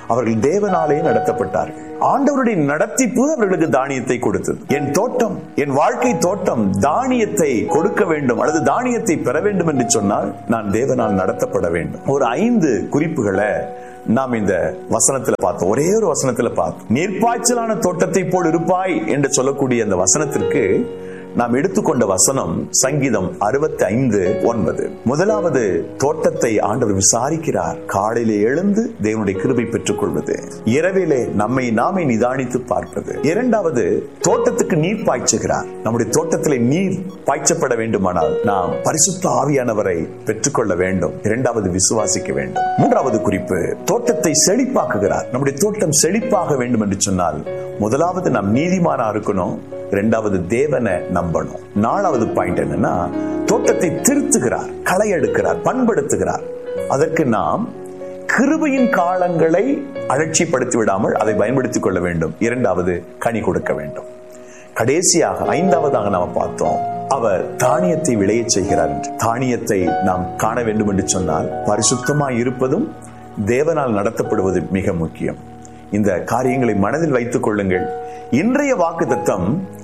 Speaker 3: அவர்கள் தேவனாலே நடத்தப்பட்டார்கள் ஆண்டவருடைய நடத்திப்பு அவர்களுக்கு தானியத்தை கொடுத்தது என் தோட்டம் என் வாழ்க்கை தோட்டம் தானியத்தை கொடுக்க வேண்டும் அல்லது தானியத்தை பெற வேண்டும் என்று சொன்னால் நான் தேவனால் நடத்தப்பட வேண்டும் ஒரு ஐந்து குறிப்புகளை நாம் இந்த வசனத்துல பார்த்தோம் ஒரே ஒரு வசனத்துல பார்த்தோம் நீர்ப்பாய்ச்சலான தோட்டத்தை போல் இருப்பாய் என்று சொல்லக்கூடிய அந்த வசனத்திற்கு நாம் எடுத்துக்கொண்ட வசனம் சங்கீதம் அறுபத்தி ஐந்து ஒன்பது முதலாவது தோட்டத்தை ஆண்டவர் விசாரிக்கிறார் காலையிலே எழுந்து தேவனுடைய கிருபை பெற்றுக் கொள்வது இரவிலே நம்மை நாமே நிதானித்து பார்ப்பது இரண்டாவது தோட்டத்துக்கு நீர் பாய்ச்சுகிறார் நம்முடைய தோட்டத்திலே நீர் பாய்ச்சப்பட வேண்டுமானால் நாம் பரிசுத்த ஆவியானவரை பெற்றுக்கொள்ள வேண்டும் இரண்டாவது விசுவாசிக்க வேண்டும் மூன்றாவது குறிப்பு தோட்டத்தை செழிப்பாக்குகிறார் நம்முடைய தோட்டம் செழிப்பாக வேண்டும் என்று சொன்னால் முதலாவது நாம் நீதிமானா இருக்கணும் இரண்டாவது தேவனை நம்பணும் நாலாவது பாயிண்ட் என்னன்னா தோட்டத்தை திருத்துகிறார் களை எடுக்கிறார் பண்படுத்துகிறார் அதற்கு நாம் கிருபையின் காலங்களை அலட்சிப்படுத்தி விடாமல் அதை பயன்படுத்திக் கொள்ள வேண்டும் இரண்டாவது கனி கொடுக்க வேண்டும் கடைசியாக ஐந்தாவதாக நாம பார்த்தோம் அவர் தானியத்தை விளைய செய்கிறார் என்று தானியத்தை நாம் காண வேண்டும் என்று சொன்னால் பரிசுத்தமாய் இருப்பதும் தேவனால் நடத்தப்படுவது மிக முக்கியம் இந்த காரியங்களை மனதில் வைத்துக் கொள்ளுங்கள் இன்றைய வாக்கு தத்தம்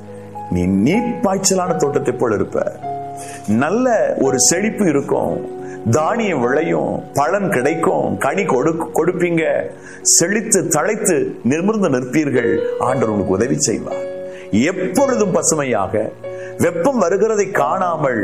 Speaker 3: நீ நீர்ப்பாய்ச்சலான தோட்டத்தை போல இருப்ப நல்ல ஒரு செழிப்பு இருக்கும் தானியம் விளையும் பலன் கிடைக்கும் கனி கொடு கொடுப்பீங்க செழித்து தழைத்து நிமிர்ந்து நிற்பீர்கள் ஆண்டவர் உங்களுக்கு உதவி செய்வார் எப்பொழுதும் பசுமையாக வெப்பம் வருகிறதை காணாமல்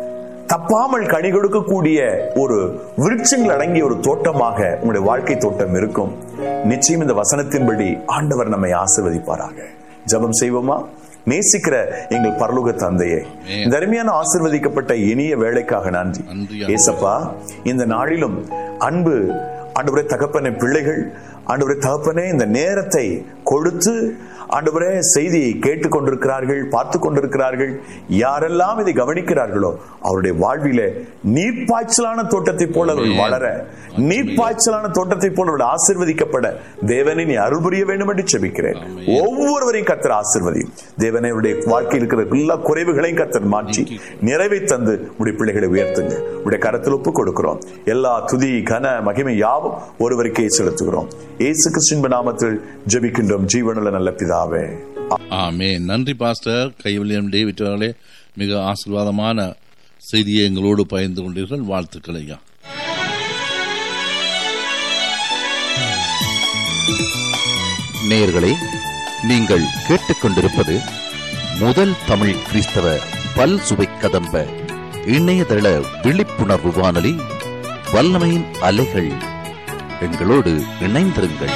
Speaker 3: தப்பாமல் கனி கொடுக்கக்கூடிய ஒரு விருட்சங்கள் அடங்கிய ஒரு தோட்டமாக உங்களுடைய வாழ்க்கை தோட்டம் இருக்கும் நிச்சயம் இந்த வசனத்தின்படி ஆண்டவர் நம்மை ஆசிர்வதிப்பாராக ஜெபம் செய்வோமா நேசிக்கிற எங்கள் பரலோக தந்தையே இந்த அருமையான ஆசிர்வதிக்கப்பட்ட இனிய வேலைக்காக நன்றி
Speaker 2: நன்றி,
Speaker 3: ஏசப்பா இந்த நாளிலும் அன்பு ஆண்டவரே தகப்பனே பிள்ளைகள் ஆண்டவரே தகப்பனே இந்த நேரத்தை கொடுத்து ஆண்டவரே செய்தியை கேட்டுக் கொண்டிருக்கிறார்கள் பார்த்து கொண்டிருக்கிறார்கள் யாரெல்லாம் இதை கவனிக்கிறார்களோ அவருடைய வாழ்விலே நீர்ப்பாய்ச்சலான தோட்டத்தை போல அவர்கள் வளர நீர்ப்பாய்ச்சலான தோட்டத்தை போல அவர்கள் ஆசிர்வதிக்கப்பட தேவனை நீ அருள் புரிய வேண்டும் என்று செபிக்கிறேன் ஒவ்வொருவரையும் கத்தர் ஆசிர்வதியும் தேவனை அவருடைய வாழ்க்கையில் இருக்கிற எல்லா குறைவுகளையும் கத்தர் மாற்றி நிறைவை தந்து உடைய பிள்ளைகளை உயர்த்துங்க உடைய கரத்தில் ஒப்பு கொடுக்கிறோம் எல்லா துதி கன மகிமை யாவும் ஒருவருக்கே செலுத்துகிறோம் இயேசு கிறிஸ்துவின் நாமத்தில் ஜெபிக்கின்றோம் ஜீவனுள்ள நல்ல பிதாவே
Speaker 2: ஆமே நன்றி பாஸ்டர் கைவில்லியம் டேவிட் அவர்களே மிக ஆசீர்வாதமான செய்தியை எங்களோடு பகிர்ந்து கொண்டீர்கள் வாழ்த்துக்கள் ஐயா
Speaker 1: நேயர்களே நீங்கள் கேட்டுக்கொண்டிருப்பது முதல் தமிழ் கிறிஸ்தவ பல் சுவை கதம்ப இணையதள விழிப்புணர்வு வானொலி வல்லமையின் அலைகள் எங்களோடு இணைந்திருங்கள்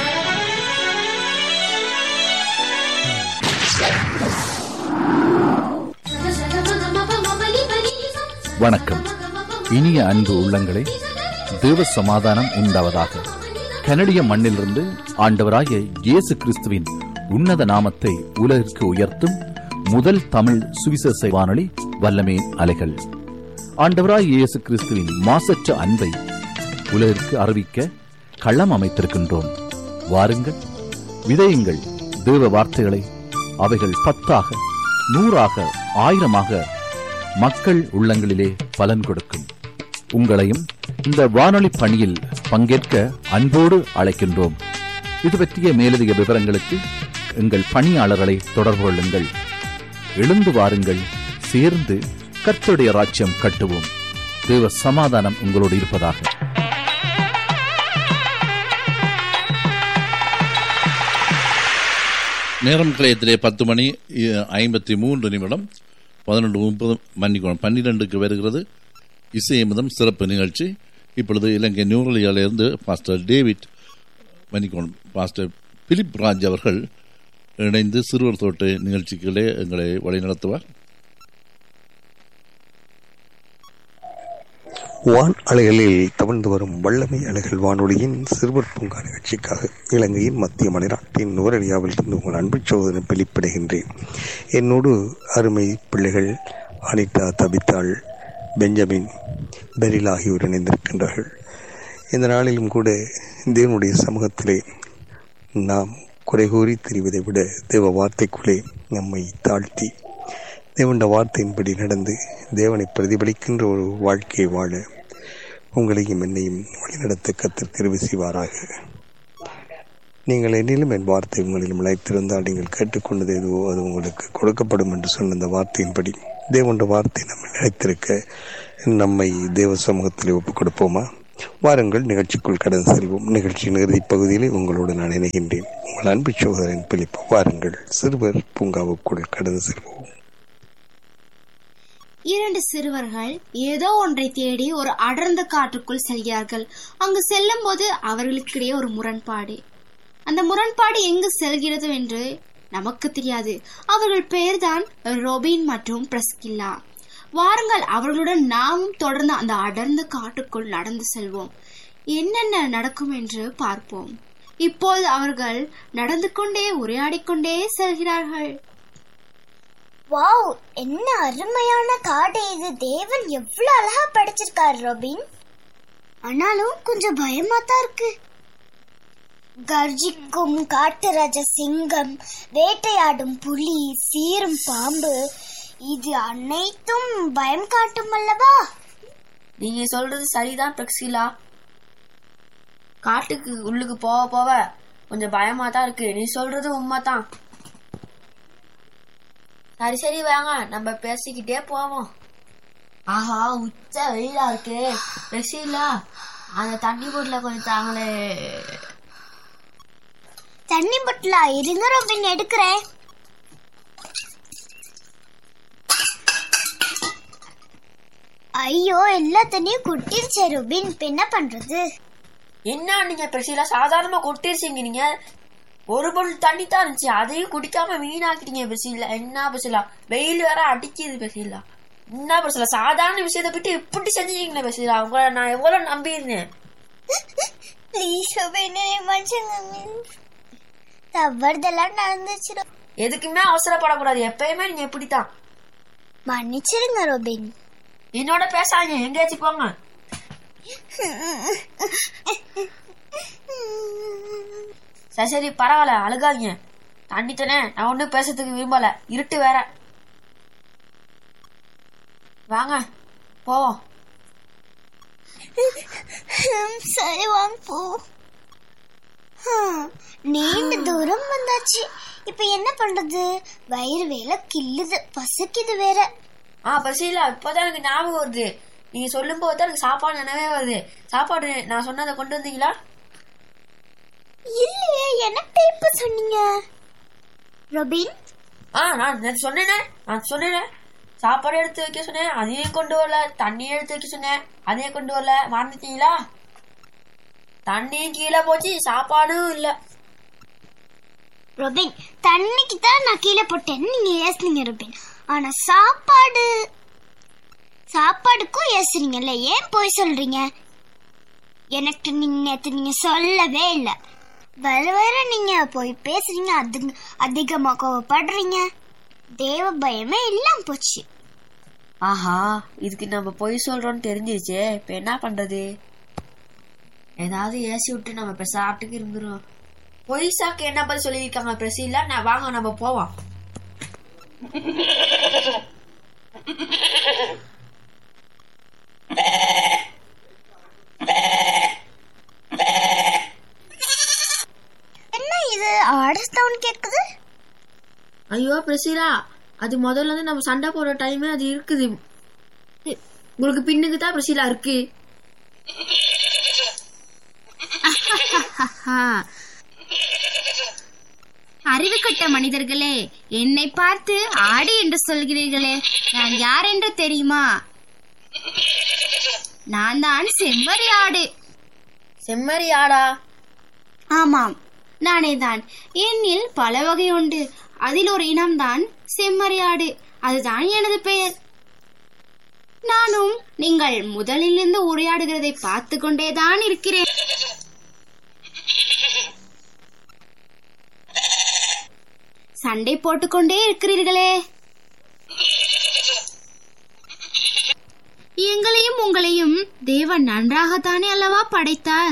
Speaker 4: வணக்கம் இனிய அன்பு உள்ளங்களே தேவ சமாதானம் உண்டாவதாக கனடிய மண்ணிலிருந்து ஆண்டவராகிய இயேசு கிறிஸ்துவின் உன்னத நாமத்தை உலகிற்கு உயர்த்தும் முதல் தமிழ் சுவிசேஷ வானொலி வல்லமே அலைகள் ஆண்டவராய் இயேசு கிறிஸ்துவின் மாசற்ற அன்பை உலகிற்கு அறிவிக்க களம் அமைத்திருக்கின்றோம் வாருங்கள் விதையுங்கள் தேவ வார்த்தைகளை அவைகள் பத்தாக நூறாக ஆயிரமாக மக்கள் உள்ளங்களிலே பலன் கொடுக்கும் உங்களையும் இந்த வானொலி பணியில் பங்கேற்க அன்போடு அழைக்கின்றோம் இது பற்றிய மேலதிக விவரங்களுக்கு எங்கள் பணியாளர்களை தொடர்பு கொள்ளுங்கள் எழுந்து வாருங்கள் சேர்ந்து கர்த்தருடைய ராஜ்யம் கட்டுவோம் தேவ சமாதானம் உங்களோடு இருப்பதாக
Speaker 2: நேரம் கிளையத்திலே பத்து மணி இ- ஐம்பத்தி மூன்று நிமிடம் பதினொன்று முப்பது மன்னிக்கணும் பன்னிரெண்டுக்கு வருகிறது இசையமிதம் சிறப்பு நிகழ்ச்சி இப்பொழுது இலங்கை நியூரலியாலிருந்து பாஸ்டர் டேவிட் மன்னிக்கணும் பாஸ்டர் பிலிப் ராஜ் அவர்கள் இணைந்து சிறுவர் தோட்ட நிகழ்ச்சிகளே எங்களை வழிநடத்துவார்
Speaker 5: வான் அலைகளில் தவழ்ந்து வரும் வல்லமை அலைகள் வானொலியின் சிறுவர் பூங்கா நிகழ்ச்சிக்காக இலங்கையின் மத்திய மலைநாட்டின் நுவரலியாவில் இருந்து உங்கள் அன்பு சோதனை வெளிப்படுகின்றேன் என்னோடு அருமை பிள்ளைகள் அனிதா தபித்தாள் பெஞ்சமின் பெரில் ஆகியோர் இணைந்திருக்கின்றார்கள் இந்த நாளிலும் கூட தேவனுடைய சமூகத்திலே நாம் குறை கூறி தெரிவதை விட தேவ வார்த்தைக்குள்ளே நம்மை தாழ்த்தி தேவனுடைய வார்த்தையின்படி நடந்து தேவனை பிரதிபலிக்கின்ற ஒரு வாழ்க்கையை வாழ உங்களையும் என்னையும் வழிநடத்த கத்தர் தெரிவு செய்வாராக நீங்கள் என்னிலும் என் வார்த்தை உங்களிலும் நிலைத்திருந்தால் நீங்கள் கேட்டுக்கொண்டது எதுவோ அது உங்களுக்கு கொடுக்கப்படும் என்று சொன்ன இந்த வார்த்தையின்படி தேவனுடைய வார்த்தை நம்ம நிலைத்திருக்க நம்மை தேவ சமூகத்தில் ஒப்புக் கொடுப்போமா வாருங்கள் நிகழ்ச்சிக்குள் கடந்து செல்வோம் நிகழ்ச்சியின் இறுதிப் பகுதியிலே உங்களோடு நான் இணைகின்றேன் உங்கள் அன்பு சோதரன் பிலிப்பு வாருங்கள் சிறுவர் பூங்காவுக்குள் கடந்து செல்வோம்
Speaker 6: இரண்டு சிறுவர்கள் ஏதோ ஒன்றை தேடி ஒரு அடர்ந்த காட்டுக்குள் செல்கிறார்கள் அங்கு செல்லும் போது அவர்களுக்கிடையே ஒரு முரண்பாடு அந்த முரண்பாடு எங்கு செல்கிறது என்று நமக்கு தெரியாது அவர்கள் பெயர்தான் ரொபின் மற்றும் பிரஸ்கில்லா வாருங்கள் அவர்களுடன் நாமும் தொடர்ந்து அந்த அடர்ந்த காட்டுக்குள் நடந்து செல்வோம் என்னென்ன நடக்கும் என்று பார்ப்போம் இப்போது அவர்கள் நடந்து கொண்டே உரையாடிக் கொண்டே செல்கிறார்கள்
Speaker 7: வாவ் என்ன அருமையான காடு இது தேவன் எவ்வளவு அழகா படைச்சிருக்காரு ரொபின் ஆனாலும் கொஞ்சம் பயமா தான் இருக்கு கர்ஜிக்கும் காட்டுராஜ சிங்கம் வேட்டையாடும் புலி சீரும் பாம்பு இது அனைத்தும் பயம் காட்டும் அல்லவா
Speaker 8: நீங்க சொல்றது சரிதான் பிரக்சிலா காட்டுக்கு உள்ளுக்கு போக போக கொஞ்சம் பயமா தான் இருக்கு நீ சொல்றது உண்மைதான் சரி சரி வாங்க நம்ம பேசிக்கிட்டே போவோம் ஆஹா உச்ச வெயிலா இருக்கு பிரக்சிலா அந்த தண்ணி போட்டுல கொஞ்சம் தாங்களே
Speaker 7: தண்ணி பட்டலா இருங்க ரொபின் எடுக்கிறேன் ஐயோ எல்லா தண்ணியும் குட்டிருச்சே ரொபின் இப்ப என்ன பண்றது
Speaker 8: என்ன நீங்க பிரக்சிலா சாதாரணமா கொட்டிருச்சீங்க நீங்க ஒரு பொருள் தண்ணி தான் இருந்துச்சு அதையும் குடிக்காம வீணாக்கிட்டீங்க பிரசிலா என்ன பிரசிலா வெயில் வேற அடிக்குது பிரசிலா என்ன பிரசிலா சாதாரண விஷயத்தை பத்தி இப்படி செஞ்சீங்களே பிரசிலா உங்களை நான் எவ்வளவு நம்பியிருந்தேன்
Speaker 7: ப்ளீஸ் ரொபின் மனுஷங்க தவறுதெல்லாம் நடந்துச்சு ரொ-
Speaker 8: எதுக்குமே அவசரப்படக்கூடாது எப்பயுமே நீங்க இப்படித்தான்
Speaker 7: மன்னிச்சிருங்க ரொபின்
Speaker 8: என்னோட பேசாங்க எங்கேயாச்சும் போங்க சரி சரி பரவாயில்ல அழுகாதீங்க தண்ணி தானே நான் ஒன்றும் பேசுறதுக்கு விரும்பல இருட்டு வேற வாங்க போவோம்
Speaker 7: சரி வாங்க போ ஹம், நீண்ட தூரம் வந்தாச்சு இப்ப என்ன பண்றது வயிறு வேலை கில்லுது பசிக்குது வேற
Speaker 8: ஆ பசியில இப்போதான் எனக்கு ஞாபகம் வருது நீங்க சொல்லும் போது தான் எனக்கு சாப்பாடு நினைவே வருது சாப்பாடு நான் சொன்னதை கொண்டு வந்தீங்களா
Speaker 7: இல்லையே எனக்கு இப்ப சொன்னீங்க ரொபின்
Speaker 8: ஆ நான் நேத்து சொன்னேனே நான் சொன்னேனே சாப்பாடு எடுத்து வைக்க சொன்னேன் அதையும் கொண்டு வரல தண்ணி எடுத்து வைக்க சொன்னேன் அதையும் கொண்டு வரல மறந்துட்டீங்களா தண்ணியும் கீழே போச்சு சாப்பாடும் இல்ல
Speaker 7: ரொபின் தண்ணிக்கு தான் நான் கீழே போட்டேன்னு நீங்க ஏசுனீங்க ரொபின் ஆனா சாப்பாடு சாப்பாடுக்கும் ஏசுறீங்கல்ல ஏன் போய் சொல்றீங்க எனக்கு நீங்க நேத்து நீங்க சொல்லவே இல்லை வர வர நீங்க போய் பேசுறீங்க அது அதிகமா கோவப்படுறீங்க தேவ பயமே இல்லாம போச்சு
Speaker 8: ஆஹா இதுக்கு நம்ம பொய் சொல்றோம்னு தெரிஞ்சிருச்சே இப்ப என்ன பண்றது ஏதாவது ஏசி விட்டு நம்ம இப்ப சாப்பிட்டுக்கு இருந்துரும் பொய் சாக்கு என்ன பத்தி சொல்லியிருக்காங்க பிரசில நான் வாங்க நம்ம போவோம்
Speaker 7: என்ன இது ஆர்டர் சவுண்ட் கேக்குது
Speaker 8: ஐயோ பிரசிலா அது முதல்ல இருந்து நம்ம சண்டை போடுற டைமே அது இருக்குது உங்களுக்கு பின்னுக்கு தான் பிரசிலா இருக்கு
Speaker 6: அறிவு கட்ட மனிதர்களே என்னை பார்த்து ஆடி என்று சொல்கிறீர்களே நான் யார் என்று தெரியுமா நான் தான் செம்மறி ஆடு
Speaker 8: செம்மறி ஆடா
Speaker 6: ஆமாம் நானே தான் என்னில் பல வகை உண்டு அதில் ஒரு இனம்தான் செம்மறி ஆடு அதுதான் எனது பெயர் நானும் நீங்கள் முதலிலிருந்து உரையாடுகிறதை பார்த்து கொண்டேதான் இருக்கிறேன் சண்டை போட்டுக்கொண்டே இருக்கிறீர்களே எங்களையும் உங்களையும் தேவன் நன்றாகத்தானே அல்லவா படைத்தார்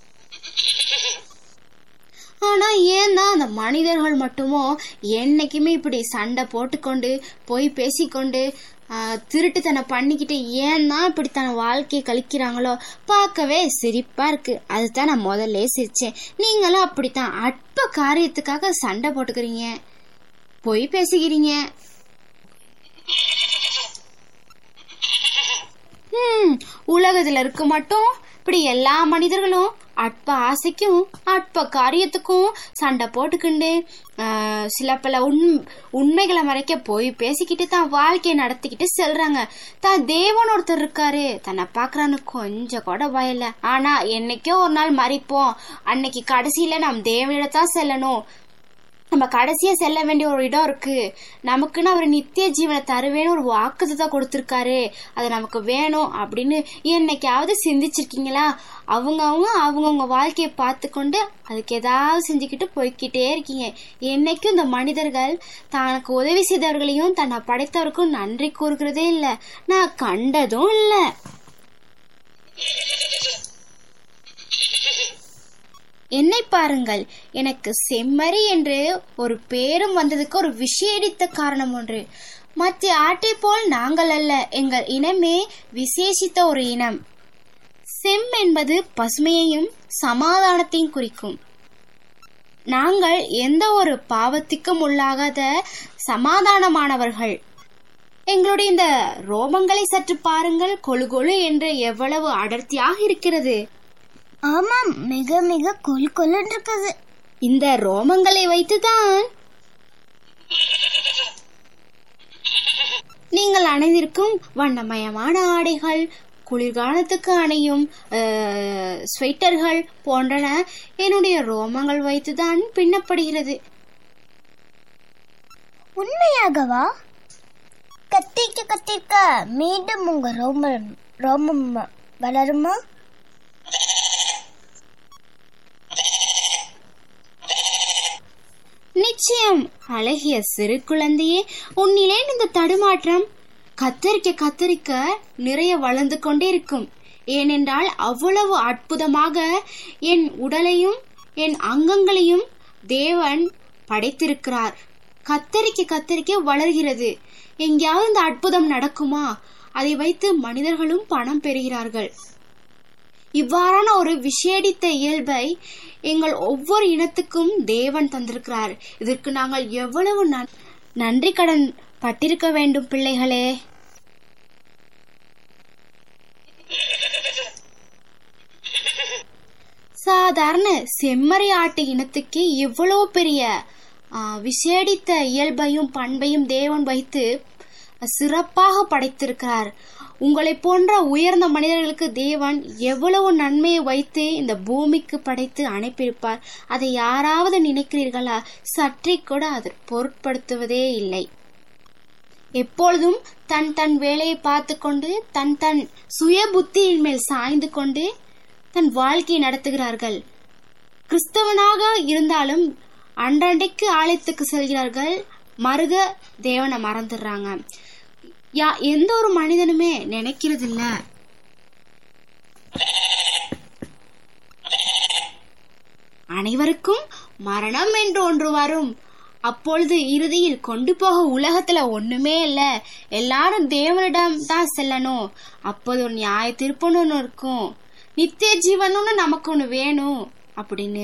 Speaker 6: ஆனா ஏன் தான் அந்த மனிதர்கள் மட்டுமோ என்னைக்குமே இப்படி சண்டை போட்டுக்கொண்டு போய் பேசிக்கொண்டு ஆஹ், திருட்டுத்தனம் பண்ணிக்கிட்டு ஏன் தான் இப்படி தன் வாழ்க்கையை கழிக்கிறாங்களோ பார்க்கவே சிரிப்பா இருக்கு அதுதான் நான் முதல்ல சிரிச்சேன் நீங்களும் அப்படித்தான் அற்ப காரியத்துக்காக சண்டை போட்டுக்கிறீங்க பொய் பேசுகிறீங்க ஹம், உலகத்துல இருக்க மட்டும் இப்படி எல்லா மனிதர்களும் அற்ப ஆசைக்கும் அற்ப காரியத்துக்கும் சண்டை போட்டுக்கிண்டு ஆஹ், சில பல உண் உண்மைகளை மறைக்க போய் பேசிக்கிட்டு தான் வாழ்க்கையை நடத்திக்கிட்டு செல்றாங்க தான் தேவன் ஒருத்தர் இருக்காரு தன்னை பாக்குறான்னு கொஞ்சம் கூட பயல ஆனா என்னைக்கோ ஒரு நாள் மறிப்போம் அன்னைக்கு கடைசியில நாம் தேவனிடத்தான் செல்லணும் நம்ம கடைசியா செல்ல வேண்டிய ஒரு இடம் இருக்கு நமக்குன்னு அவர் நித்திய ஜீவனை தருவேன்னு ஒரு வாக்குதான் கொடுத்திருக்காரு அது நமக்கு வேணும் அப்படின்னு என்னைக்காவது சிந்திச்சிருக்கீங்களா அவங்க அவங்க அவங்கவுங்க வாழ்க்கையை பார்த்து கொண்டு அதுக்கு ஏதாவது செஞ்சுக்கிட்டு போய்க்கிட்டே இருக்கீங்க என்னைக்கும் இந்த மனிதர்கள் தனக்கு உதவி செய்தவர்களையும் தன்னை படைத்தவருக்கும் நன்றி கூறுகிறதே இல்லை நான் கண்டதும் இல்லை என்னை பாருங்கள் எனக்கு செம்மறி என்று ஒரு பேரும் வந்ததுக்கு ஒரு விசேடித்த காரணம் ஒன்று மற்ற ஆட்டை போல் நாங்கள் அல்ல எங்கள் இனமே விசேஷித்த ஒரு இனம் செம் என்பது பசுமையையும் சமாதானத்தையும் குறிக்கும் நாங்கள் எந்த ஒரு பாவத்திற்கும் உள்ளாகாத சமாதானமானவர்கள் எங்களுடைய இந்த ரோமங்களை சற்று பாருங்கள் கொழு கொழு என்று எவ்வளவு அடர்த்தியாக இருக்கிறது
Speaker 7: ஆமாம் மிக மிக கொல் கொல்லுன்னு இருக்குது
Speaker 6: இந்த ரோமங்களை வைத்துதான் நீங்கள் அணிந்திருக்கும் வண்ணமயமான ஆடைகள் குளிர்காலத்துக்கு அணையும் அஹ், ஸ்வெட்டர்கள் போன்றன என்னுடைய ரோமங்கள் வைத்துதான் பின்னப்படுகிறது
Speaker 7: உண்மையாகவா கத்திக்க கத்திக்க மீண்டும் உங்க ரோமம் ரோமம் வளருமா
Speaker 6: நிச்சயம் அழகிய சிறு குழந்தையே உன்னிலே இந்த தடுமாற்றம் கத்தரிக்க கத்தரிக்க நிறைய வளர்ந்து கொண்டே இருக்கும் ஏனென்றால் அவ்வளவு அற்புதமாக என் உடலையும் என் அங்கங்களையும் தேவன் படைத்திருக்கிறார் கத்தரிக்க கத்தரிக்க வளர்கிறது எங்கேயாவது இந்த அற்புதம் நடக்குமா அதை வைத்து மனிதர்களும் பணம் பெறுகிறார்கள் இவ்வாறான ஒரு விசேடித்த இயல்பை எங்கள் ஒவ்வொரு இனத்துக்கும் தேவன் தந்திருக்கிறார் இதற்கு நாங்கள் எவ்வளவு நன்- நன்றி கடன் பட்டிருக்க வேண்டும் பிள்ளைகளே சாதாரண செம்மறி ஆட்டு இனத்துக்கு இவ்வளவு பெரிய ஆ, விசேடித்த இயல்பையும் பண்பையும் தேவன் வைத்து சிறப்பாக படைத்திருக்கிறார் உங்களை போன்ற உயர்ந்த மனிதர்களுக்கு தேவன் எவ்வளவு நன்மையை வைத்து இந்த பூமிக்கு படைத்து அனுப்பியிருப்பார் அதை யாராவது நினைக்கிறீர்களா சற்றே கூட அதை பொருட்படுத்துவதே இல்லை எப்பொழுதும் தன் தன் வேலையை பார்த்து கொண்டு தன் தன் சுய புத்தியின் மேல் சாய்ந்து கொண்டு தன் வாழ்க்கையை நடத்துகிறார்கள் கிறிஸ்தவனாக இருந்தாலும் அன்றன்றைக்கு ஆலயத்துக்கு செல்கிறார்கள் மருக தேவனை மறந்துடுறாங்க யா எந்த ஒரு மனிதனுமே நினைக்கிறது இல்ல அனைவருக்கும் மரணம் என்று ஒன்று வரும் அப்பொழுது இறுதியில் கொண்டு போக உலகத்துல ஒண்ணுமே இல்ல எல்லாரும் தேவனிடம் தான் செல்லணும் அப்போது ஒரு நியாய திருப்பம்னு ஒண்ணு இருக்கும் நித்திய ஜீவனும்னு நமக்கு ஒண்ணு வேணும் அப்படின்னு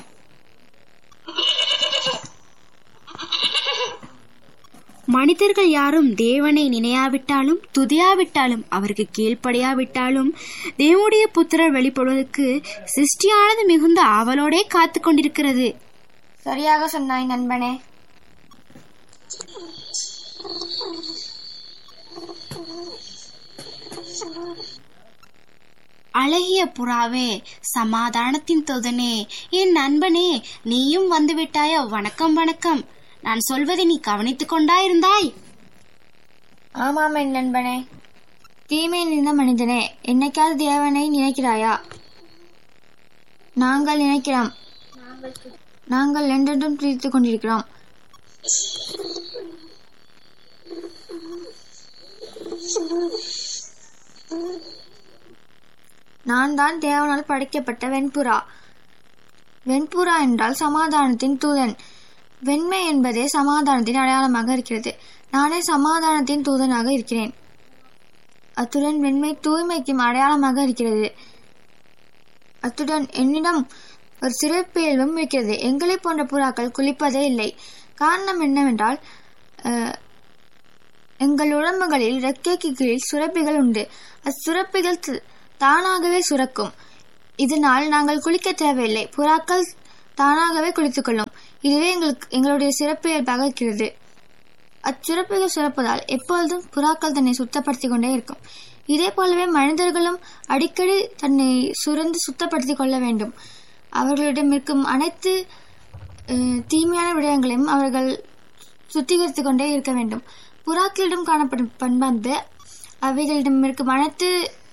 Speaker 6: மனிதர்கள் யாரும் தேவனை நினையாவிட்டாலும் துதியாவிட்டாலும் அவருக்கு கீழ்ப்படியாவிட்டாலும் தேவனுடைய புத்திரர் வெளிப்படுவதற்கு சிருஷ்டியானது மிகுந்த ஆவலோடே காத்து கொண்டிருக்கிறது
Speaker 7: சரியாக சொன்னாய் நண்பனே
Speaker 6: அழகிய புறாவே சமாதானத்தின் தொதனே என் நண்பனே நீயும் வந்து விட்டாயோ வணக்கம் வணக்கம் நான் சொல்வதை நீ கவனித்துக் கொண்டாயிருந்தாய்
Speaker 7: ஆமாம் என் நண்பனே தீமை நிறைந்த மனிதனே என்னைக்காவது தேவனை நினைக்கிறாயா நாங்கள் நினைக்கிறோம் நாங்கள் என்றென்றும் துதித்துக் கொண்டிருக்கிறோம் நான் தான் தேவனால் படைக்கப்பட்ட வெண்புறா வெண்புறா என்றால் சமாதானத்தின் தூதன் வெண்மை என்பதே சமாதானத்தின் அடையாளமாக இருக்கிறது
Speaker 9: நானே சமாதானத்தின் தூதனாக இருக்கிறேன் அத்துடன் வெண்மை தூய்மைக்கும் அடையாளமாக இருக்கிறது அத்துடன் என்னிடம் ஒரு சிறப்பியல்பும் இருக்கிறது எங்களை போன்ற புறாக்கள் குளிப்பதே இல்லை காரணம் என்னவென்றால் அஹ், எங்கள் உடம்புகளில் ரெக்கைக்கு கீழ் சுரப்பிகள் உண்டு அச்சுரப்பிகள் த- தானாகவே சுரக்கும் இதனால் நாங்கள் குளிக்க தேவையில்லை புறாக்கள் தானாகவே குளித்துக்கொள்ளும் இதுவே எங்களுக்கு எங்களுடைய சிறப்பியல்பாக இருக்கிறது அச்சுரப்பிகள் சுரப்பதால் எப்பொழுதும் புறாக்கள் தன்னை சுத்தப்படுத்திக் கொண்டே இருக்கும் இதே போலவே மனிதர்களும் அடிக்கடி தன்னை சுரந்து சுத்தப்படுத்திக் கொள்ள வேண்டும் அவர்களிடம் இருக்கும் அனைத்து அஹ், தீமையான விடயங்களையும் அவர்கள் சுத்திகரித்துக் கொண்டே இருக்க வேண்டும் புறாக்களிடம் காணப்படும் பண்பானது அவைகளிடம் இருக்கும் அனைத்து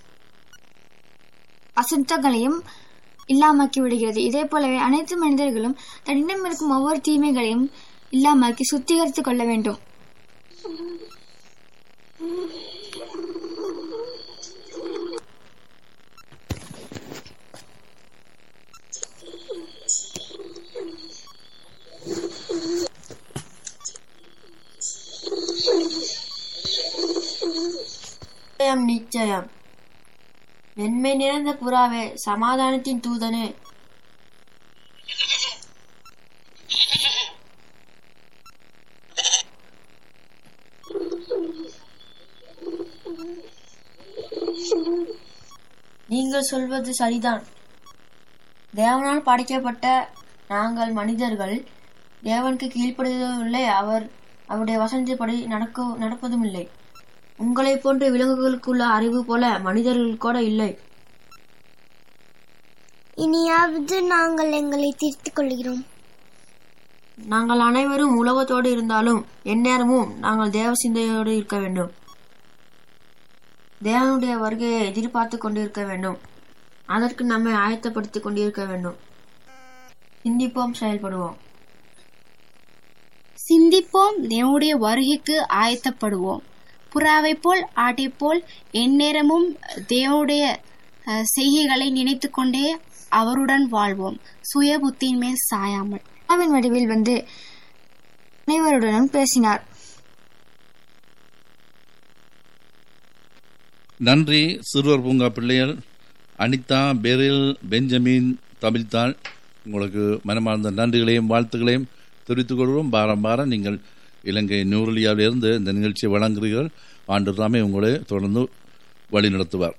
Speaker 9: அசுத்தங்களையும் இல்லாமாக்கி விடுகிறது இதே போலவே அனைத்து மனிதர்களும் தன்னிடம் இருக்கும் ஒவ்வொரு தீமைகளையும் இல்லாமாக்கி சுத்திகரித்துக் கொள்ள வேண்டும்
Speaker 8: நிச்சயம் நிச்சயம் வெண்மை நிறைந்த புறாவே சமாதானத்தின் தூதனே நீங்கள் சொல்வது சரிதான் தேவனால் படைக்கப்பட்ட நாங்கள் மனிதர்கள் தேவனுக்கு கீழ்ப்படுவதும் இல்லை அவர் அவருடைய வசனத்தின்படி நடக்க நடப்பதும் இல்லை உங்களைப் போன்ற விலங்குகளுக்குள்ள அறிவு போல மனிதர்கள் கூட இல்லை
Speaker 7: இனியாவது நாங்கள் எங்களை திருத்திக் கொள்கிறோம்
Speaker 8: நாங்கள் அனைவரும் உலகத்தோடு இருந்தாலும் எந்நேரமும் நாங்கள் தேவ சிந்தையோடு இருக்க வேண்டும் தேவனுடைய வருகையை எதிர்பார்த்து கொண்டிருக்க வேண்டும் அதற்கு நம்மை ஆயத்தப்படுத்திக் கொண்டிருக்க வேண்டும் சிந்திப்போம் செயல்படுவோம்
Speaker 6: சிந்திப்போம் தேவனுடைய வருகைக்கு ஆயத்தப்படுவோம் புறாவை போல் ஆட்டை போல் எந்நேரமும் தேவனுடைய அஹ், செய்கைகளை நினைத்துக் கொண்டே அவருடன் வாழ்வோம் சுய புத்தியின் மேல் சாயாமல்
Speaker 9: அவன் வடிவில் வந்து அனைவருடனும் பேசினார்
Speaker 2: நன்றி சிறுவர் பூங்கா பிள்ளைகள் அனிதா பெரில் பெஞ்சமின் தமிழ்தாள் உங்களுக்கு மனமார்ந்த நன்றிகளையும் வாழ்த்துக்களையும் தெரிவித்துக் கொள்கிறோம் பாரம் பாரம் நீங்கள் இலங்கை நியூரலியாவிலிருந்து இந்த நிகழ்ச்சியை வழங்குகிறீர்கள் ஆண்டு ராமே உங்களை தொடர்ந்து வழி நடத்துவார்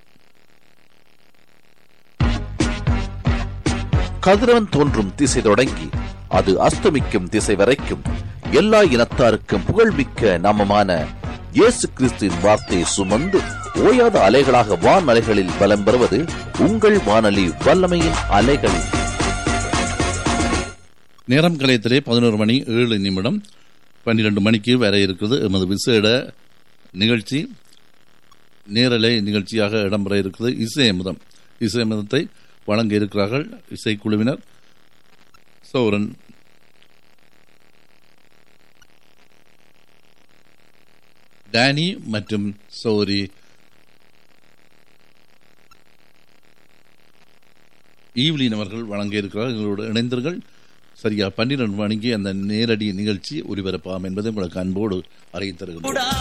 Speaker 1: கதிரவன் தோன்றும் திசை தொடங்கி அது அஸ்தமிக்கும் திசை வரைக்கும் எல்லா இனத்தாருக்கும் புகழ்மிக்க நாமமான இயேசு கிறிஸ்துவின் வார்த்தையை சுமந்து ஓயாத அலைகளாக வான் அலைகளில் பலம் பெறுவது உங்கள் வானொலி வல்லமையின் அலைகள்
Speaker 2: நேரம் கலையத்திலே பதினோரு மணி ஏழு நிமிடம் பன்னிரண்டு மணிக்கு வர இருக்குது எமது விசேட நிகழ்ச்சி நேரலை நிகழ்ச்சியாக இடம்பெற இருக்கிறது இசையமுதம் இசையமுதத்தை வழங்க இருக்கிறார்கள் இசைக்குழுவினர் சௌரன் டேனி மற்றும் சௌரி ஈவ்லின் அவர்கள் வழங்க இருக்கிறார்கள் எங்களோடு இணைந்தீர்கள் சரியா பன்னிரண்டு மணிக்கு அந்த நேரடி நிகழ்ச்சி ஒலிபரப்பாகும் என்பதை உங்களுக்கு அன்போடு அறிவித்தருகிறோம்